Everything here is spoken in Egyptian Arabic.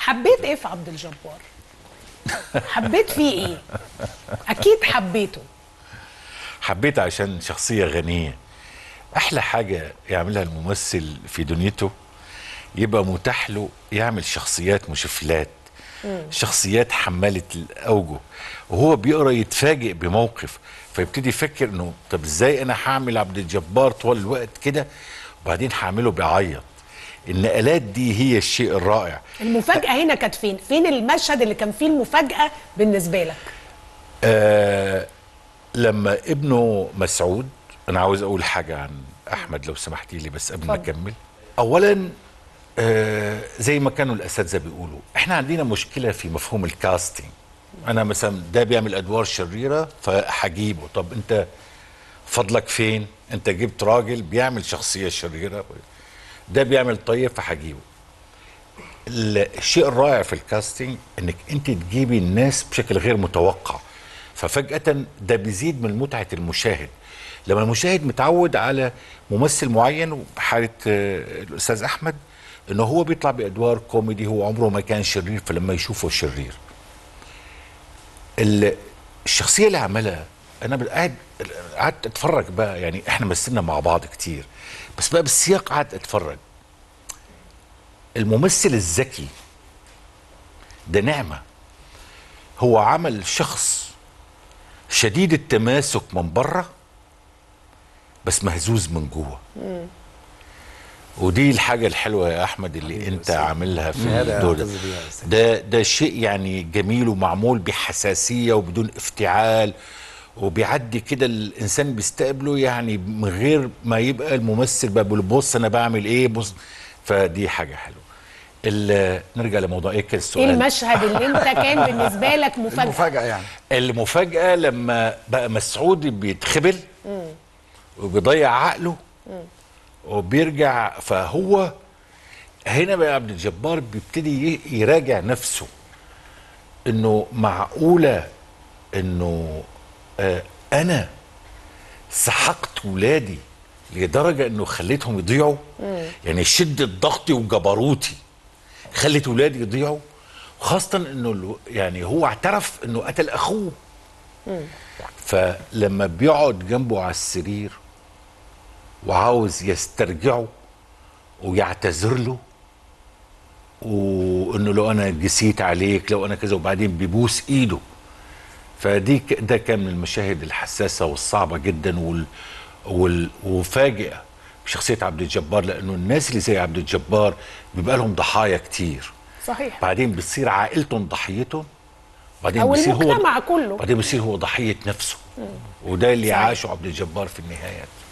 حبيت ايه في عبد الجبار حبيت فيه ايه اكيد حبيته حبيت عشان شخصية غنية أحلى حاجة يعملها الممثل في دنيته يبقى متاح له يعمل شخصيات مشفلات شخصيات حمالة الأوجه وهو بيقرأ يتفاجئ بموقف فيبتدي يفكر انه طب ازاي انا هعمل عبد الجبار طول الوقت كده وبعدين هعمله بيعيط النقلات دي هي الشيء الرائع المفاجاه هنا كانت فين فين المشهد اللي كان فيه المفاجاه بالنسبه لك آه لما ابنه مسعود انا عاوز اقول حاجه عن احمد لو سمحتي لي بس قبل ما اتفضل. اكمل اولا آه زي ما كانوا الاساتذه بيقولوا احنا عندنا مشكله في مفهوم الكاستنج انا مثلا ده بيعمل ادوار شريره فهجيبه طب انت فضلك فين انت جبت راجل بيعمل شخصيه شريره ده بيعمل طيب فهجيبه الشيء الرائع في الكاستنج انك انت تجيبي الناس بشكل غير متوقع ففجأة ده بيزيد من متعة المشاهد لما المشاهد متعود على ممثل معين بحالة آه، الأستاذ أحمد إنه هو بيطلع بأدوار كوميدي هو عمره ما كان شرير فلما يشوفه شرير ال- الشخصية اللي عملها أنا بل- قاعد قعدت أتفرج بقى يعني إحنا مثلنا مع بعض كتير بس بقى بالسياق قعدت أتفرج الممثل الذكي ده نعمة هو عمل شخص شديد التماسك من بره بس مهزوز من جوه ودي الحاجة الحلوة يا أحمد اللي أنت عاملها في هذا الدور ده أعتز بها يا أستاذ. ده ده شيء يعني جميل ومعمول بحساسية وبدون افتعال وبيعدي كده الإنسان بيستقبله يعني من غير ما يبقى الممثل بقى بيقول بص أنا بعمل إيه بص فدي حاجة حلوة ال- نرجع لموضوع إيه كان ايه السؤال المشهد اللي انت كان بالنسبه لك مفاجاه المفاجاه يعني المفاجأة لما بقى مسعود بيتخبل وبيضيع عقله وبيرجع فهو هنا بقى عبد الجبار بيبتدي ي- يراجع نفسه انه معقولة انه آه انا سحقت ولادي لدرجة انه خليتهم يضيعوا يعني شدة ضغطي وجبروتي خلت ولادي يضيعوا خاصة انه الو- يعني هو اعترف انه قتل اخوه فلما بيقعد جنبه على السرير وعاوز يسترجعه ويعتذر له وانه لو انا جسيت عليك لو انا كذا وبعدين بيبوس ايده فدي ك- ده كان من المشاهد الحساسه والصعبه جدا وال وال وفاجئه بشخصيه عبد الجبار لانه الناس اللي زي عبد الجبار بيبقى لهم ضحايا كتير صحيح بعدين بتصير عائلتهم ضحيتهم بعدين او بيصير هو المجتمع كله بعدين بيصير هو ضحيه نفسه وده اللي عاشه عبد الجبار في النهايه